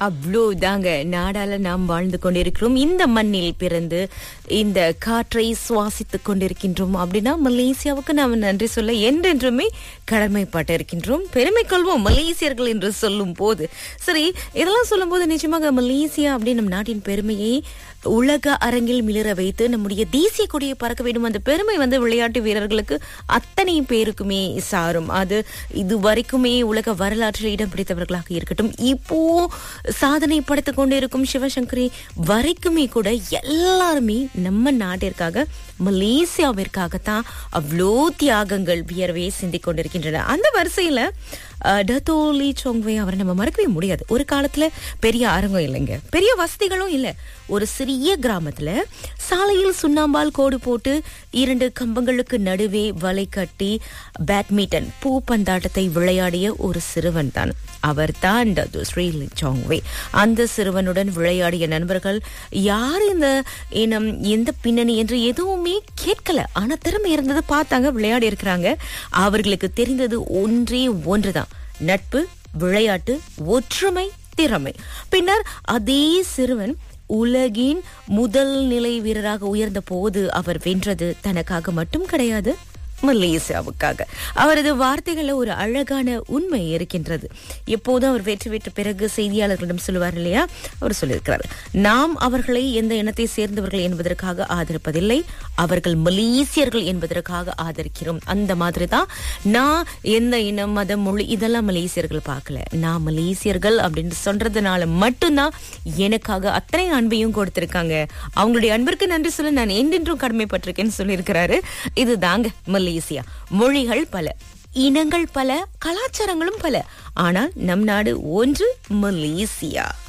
அவ்வளோ தாங்க நாடால நாம் வாழ்ந்து கொண்டிருக்கிறோம் இந்த மண்ணில் பிறந்து இந்த காற்றை சுவாசித்துக் கொண்டிருக்கின்றோம் அப்படின்னா மலேசியாவுக்கு நாம் நன்றி சொல்ல என்றென்றுமே கடமைப்பட்டு இருக்கின்றோம் பெருமை கொள்வோம் மலேசியர்கள் என்று சொல்லும் போது சரி இதெல்லாம் சொல்லும் போது நிச்சயமாக மலேசியா அப்படின்னு நம் நாட்டின் பெருமையை உலக அரங்கில் மிளிர வைத்து நம்முடைய தேசிய கொடியை பறக்க வேண்டும் அந்த பெருமை வந்து விளையாட்டு வீரர்களுக்கு அத்தனை பேருக்குமே சாரும் அது இது வரைக்குமே உலக வரலாற்றில் இடம் பிடித்தவர்களாக இருக்கட்டும் இப்போ சாதனை படுத்திக் கொண்டிருக்கும் சிவசங்கரி வரைக்குமே கூட எல்லாருமே நம்ம நாட்டிற்காக மலேசியாவிற்காகத்தான் அவ்வளோ தியாகங்கள் வியர்வையை சிந்திக் கொண்டிருக்கின்றன அந்த வரிசையில அஹ், டத்தோலி சோங்வே அவரை நம்ம மறக்கவே முடியாது ஒரு காலத்துல பெரிய அரங்கம் இல்லைங்க பெரிய வசதிகளும் இல்ல ஒரு சிறிய கிராமத்துல சாலையில் சுண்ணாம்பால் கோடு போட்டு இரண்டு கம்பங்களுக்கு நடுவே வலை கட்டி பேட்மிண்டன் பூப்பந்தாட்டத்தை விளையாடிய ஒரு சிறுவன் தான் அவர் தான் ஸ்ரீ சோங்வே அந்த சிறுவனுடன் விளையாடிய நண்பர்கள் யார் இந்த இனம் எந்த பின்னணி என்று எதுவுமே கேட்கல ஆனா திறமை இருந்தது பார்த்தாங்க விளையாடி இருக்கிறாங்க அவர்களுக்கு தெரிந்தது ஒன்றே ஒன்றுதான் நட்பு விளையாட்டு ஒற்றுமை திறமை பின்னர் அதே சிறுவன் உலகின் முதல் நிலை வீரராக உயர்ந்த போது அவர் வென்றது தனக்காக மட்டும் கிடையாது மலேசியாவுக்காக அவரது வார்த்தைகள்ல ஒரு அழகான உண்மை இருக்கின்றது எப்போதும் அவர் வெற்றி பெற்ற பிறகு செய்தியாளர்களிடம் சொல்லுவார் இல்லையா அவர் சொல்லியிருக்கிறார் நாம் அவர்களை எந்த இனத்தை சேர்ந்தவர்கள் என்பதற்காக ஆதரிப்பதில்லை அவர்கள் மலேசியர்கள் என்பதற்காக ஆதரிக்கிறோம் அந்த மாதிரி தான் நான் எந்த இனம் மதம் மொழி இதெல்லாம் மலேசியர்கள் பார்க்கல நான் மலேசியர்கள் அப்படின்னு சொல்றதுனால மட்டும்தான் எனக்காக அத்தனை அன்பையும் கொடுத்திருக்காங்க அவங்களுடைய அன்பிற்கு நன்றி சொல்ல நான் என்றென்றும் கடமைப்பட்டிருக்கேன்னு சொல்லியிருக்கிறாரு இது தாங்க மலேசியா மொழிகள் பல இனங்கள் பல கலாச்சாரங்களும் பல ஆனால் நம் நாடு ஒன்று மலேசியா